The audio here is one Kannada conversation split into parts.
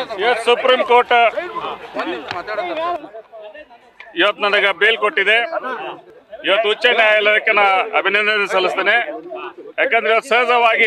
ಇವತ್ತು ಸುಪ್ರೀಂ ಕೋರ್ಟ್ ಇವತ್ತು ನನಗೆ ಬೇಲ್ ಕೊಟ್ಟಿದೆ ಇವತ್ತು ಉಚ್ಚ ನ್ಯಾಯಾಲಯಕ್ಕೆ ನಾ ಅಭಿನಂದನೆ ಸಲ್ಲಿಸ್ತೇನೆ ಯಾಕಂದ್ರೆ ಇವತ್ತು ಸಹಜವಾಗಿ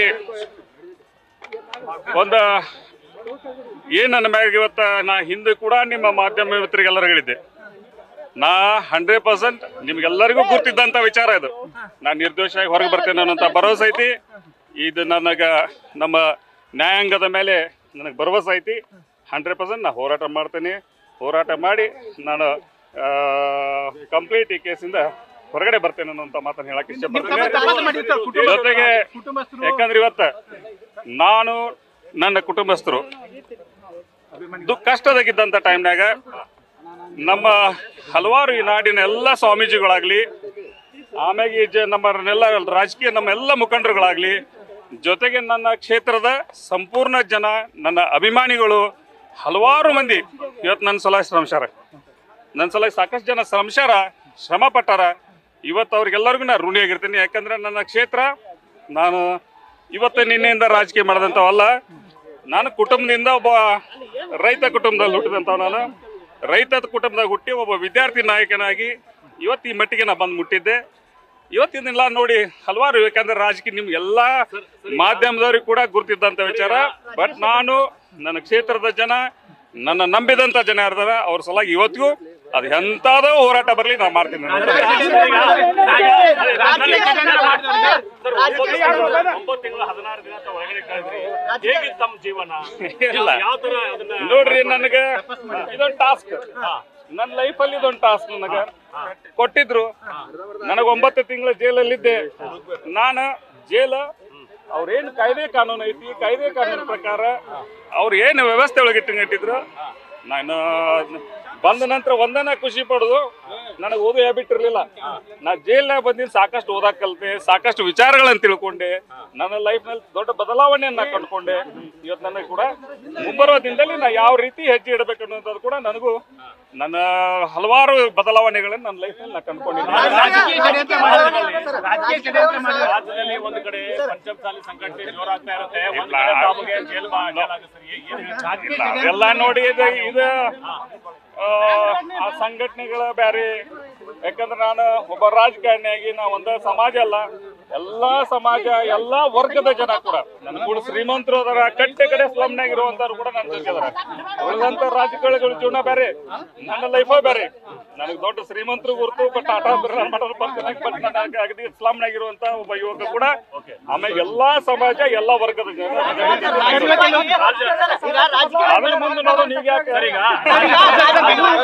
ಒಂದು ಏನ್ ನನ್ನ ಮ್ಯಾಗ ಇವತ್ತ ನಾ ಹಿಂದೆ ಕೂಡ ನಿಮ್ಮ ಮಾಧ್ಯಮ ಮಿತ್ರರಿಗೆಲ್ಲರೂ ಹೇಳಿದ್ದೆ ನಾ ಹಂಡ್ರೆಡ್ ಪರ್ಸೆಂಟ್ ನಿಮ್ಗೆಲ್ಲರಿಗೂ ಗುರ್ತಿದ್ದಂತ ವಿಚಾರ ಇದು ನಾ ನಿರ್ದೋಷಿಯಾಗಿ ಹೊರಗೆ ಬರ್ತೇನೆ ಅನ್ನೋಂಥ ಭರವಸೆ ಐತಿ ಇದು ನನಗ ನಮ್ಮ ನ್ಯಾಯಾಂಗದ ಮೇಲೆ ನನಗೆ ಭರವಸೆ ಐತಿ ಹಂಡ್ರೆಡ್ ಪರ್ಸೆಂಟ್ ನಾ ಹೋರಾಟ ಮಾಡ್ತೇನೆ ಹೋರಾಟ ಮಾಡಿ ನಾನು ಕಂಪ್ಲೀಟ್ ಈ ಕೇಸಿಂದ ಹೊರಗಡೆ ಬರ್ತೇನೆ ಅನ್ನೋಂಥ ಮಾತನ್ನು ಹೇಳಕ್ ಇಷ್ಟಪಡ್ತೇನೆ ಜೊತೆಗೆ ಯಾಕಂದ್ರೆ ಇವತ್ತ ನಾನು ನನ್ನ ಕುಟುಂಬಸ್ಥರು ದು ಕಷ್ಟದಾಗಿದ್ದಂಥ ಟೈಮ್ನಾಗ ನಮ್ಮ ಹಲವಾರು ಈ ನಾಡಿನ ಎಲ್ಲ ಸ್ವಾಮೀಜಿಗಳಾಗ್ಲಿ ಆಮ್ಯಾಗ ಈ ಜ ನಮ್ಮನ್ನೆಲ್ಲ ರಾಜಕೀಯ ನಮ್ಮ ಎಲ್ಲ ಮುಖಂಡರುಗಳಾಗ್ಲಿ ಜೊತೆಗೆ ನನ್ನ ಕ್ಷೇತ್ರದ ಸಂಪೂರ್ಣ ಜನ ನನ್ನ ಅಭಿಮಾನಿಗಳು ಹಲವಾರು ಮಂದಿ ಇವತ್ತು ನನ್ನ ಸಲ ಶ್ರಮಶಾರ ನನ್ನ ಸಲ ಸಾಕಷ್ಟು ಜನ ಶ್ರಮಶಾರ ಶ್ರಮ ಪಟ್ಟಾರ ಇವತ್ತು ಅವ್ರಿಗೆಲ್ಲರಿಗೂ ನಾನು ಋಣಿಯಾಗಿರ್ತೀನಿ ಯಾಕಂದ್ರೆ ನನ್ನ ಕ್ಷೇತ್ರ ನಾನು ಇವತ್ತು ನಿನ್ನೆಯಿಂದ ರಾಜಕೀಯ ಮಾಡಿದಂಥವಲ್ಲ ನಾನು ಕುಟುಂಬದಿಂದ ಒಬ್ಬ ರೈತ ಕುಟುಂಬದಲ್ಲಿ ಹುಟ್ಟಿದಂಥವ್ ನಾನು ರೈತ ಕುಟುಂಬದಾಗ ಹುಟ್ಟಿ ಒಬ್ಬ ವಿದ್ಯಾರ್ಥಿ ನಾಯಕನಾಗಿ ಇವತ್ತು ಈ ಮಟ್ಟಿಗೆ ನಾ ಬಂದು ಮುಟ್ಟಿದ್ದೆ ಇವತ್ತಿನೆಲ್ಲ ನೋಡಿ ಹಲವಾರು ಯಾಕಂದ್ರೆ ರಾಜಕೀಯ ನಿಮ್ಗೆ ಎಲ್ಲ ಮಾಧ್ಯಮದವ್ರಿಗೆ ಕೂಡ ಗುರ್ತಿದ್ದಂಥ ವಿಚಾರ ಬಟ್ ನಾನು ನನ್ನ ಕ್ಷೇತ್ರದ ಜನ ನನ್ನ ನಂಬಿದಂಥ ಜನ ಯಾರ್ದಾರ ಅವ್ರ ಸಲುವಾಗಿ ಇವತ್ತಿಗೂ ಅದು ಎಂತಾದೋ ಹೋರಾಟ ಬರಲಿ ನಾ ಮಾಡ್ತೀನಿ ಒಂಬತ್ತು ತಿಂಗಳ ಹದಿನಾರು ದಿನ ತಾವು ಹೊರಗಡೆ ಕಳೆದ್ರಿ ಹೇಗಿತ್ತು ತಮ್ಮ ಜೀವನ ಇಲ್ಲ ಯಾವ ತರ ಅದನ್ನ ನೋಡ್ರಿ ನನಗೆ ಇದೊಂದು ಟಾಸ್ಕ್ ನನ್ನ ಲೈಫಲ್ಲಿ ಇದೊಂದು ಟಾಸ್ಕ್ ನನಗೆ ಕೊಟ್ಟಿದ್ರು ನನಗೆ ಒಂಬತ್ತು ತಿಂಗಳ ಜೈಲಲ್ಲಿದ್ದೆ ನಾನು ಜೈಲ ಅವ್ರೇನು ಕಾಯ್ದೆ ಕಾನೂನು ಐತಿ ಕಾಯ್ದೆ ಕಾನೂನು ಪ್ರಕಾರ ಅವ್ರು ಏನು ವ್ಯವಸ್ಥೆ ಒಳಗೆ ಇಟ್ಟಿದ್ರು ನಾನು ಬಂದ ನಂತರ ಒಂದನ ಖುಷಿ ಪಡೋದು ನನಗೆ ಓದೋ ಹ್ಯಾಬಿಟ್ ಇರಲಿಲ್ಲ ನಾ ಜೈಲ್ನಾಗ ಬಂದಿದ್ದು ಸಾಕಷ್ಟು ಓದಾಕ್ ಕಲ್ತೆ ಸಾಕಷ್ಟು ವಿಚಾರಗಳನ್ನ ತಿಳ್ಕೊಂಡೆ ನನ್ನ ಲೈಫ್ನಲ್ಲಿ ದೊಡ್ಡ ಬದಲಾವಣೆಯನ್ನ ಕಂಡುಕೊಂಡೆ ಇವತ್ತು ನನಗೆ ಕೂಡ ಮುಂಬರುವ ದಿನದಲ್ಲಿ ನಾ ಯಾವ ರೀತಿ ಹೆಜ್ಜೆ ಇಡಬೇಕು ಅನ್ನೋದು ಕೂಡ ನನಗೂ ನನ್ನ ಹಲವಾರು ಬದಲಾವಣೆಗಳನ್ನ ನನ್ನ ಲೈಫ್ನಲ್ಲಿ ನಾ ಕಂಡುಕೊಂಡಿದ್ದೀನಿ ರಾಜ್ಯದಲ್ಲಿ ಒಂದು ಕಡೆ ಪಂಚಮಸಾಲಿ ಸಂಘಟನೆ ಜೋರಾಗ್ತಾ ಇರುತ್ತೆ ಒಂದು ಇಲ್ಲ. ಕಡೆ ತಾವುಗೆ ಜೈಲು ಬಾ- ಜೈಲಾಗುತ್ತೆ ಸರ್ ಏ- ಏನ್ ಹೇಳ್ತೀರಿ? ಇಲ್ಲ ಎಲ್ಲ ನೋಡಿ ಇದು ಇದು ಆ, ಆ ಸಂಘಟನೆಗಳ ಬ್ಯಾರೆ ಯಾಕಂದ್ರೆ ನಾನು ಒಬ್ಬ ರಾಜಕಾರಣಿಯಾಗಿ ನಾ ಒಂದ ಸಮಾಜ ಅಲ್ಲ ಎಲ್ಲಾ ಸಮಾಜ ಎಲ್ಲಾ ವರ್ಗದ ಜನ ಕೂಡ ನನ್ನ ಕೂಡ ಶ್ರೀಮಂತರು ಅದರ ಕಟ್ಟೆ ಕಡೆ ಸ್ಲಮ್ನಾಗ ಇರುವಂತವ್ರು ಕೂಡ ನನ್ನ ಜೊತೆ ಅದಾರ ಉಳಿದಂತ ರಾಜಕಾರಣಿಗಳ ಜೀವನ ಬೇರೆ ನನ್ನ ಲೈಫ ಬೇರೆ ನನಗೆ ದೊಡ್ಡ ಶ್ರೀಮಂತರು ಗುರುತು ಬಟ್ ಟಾಟಾ ಬಿರ್ಲಾ ಮಾಡೋರು ಬರ್ತೀನಿ ಬಟ್ ನನಗೆ ಅಗದಿ ಸ್ಲಮ್ನಾಗ ಇರುವಂತ ಒಬ್ಬ ಯುವಕ ಕೂಡ ಆಮೇಲೆ ಎಲ್ಲಾ ಸಮಾಜ ಎಲ್ಲಾ ವರ್ಗದ ಜನ ಅದ್ರ ಮುಂದೆ ನೋಡೋಣ ಈಗ ಯಾಕೆ ಸರ್, ಈಗ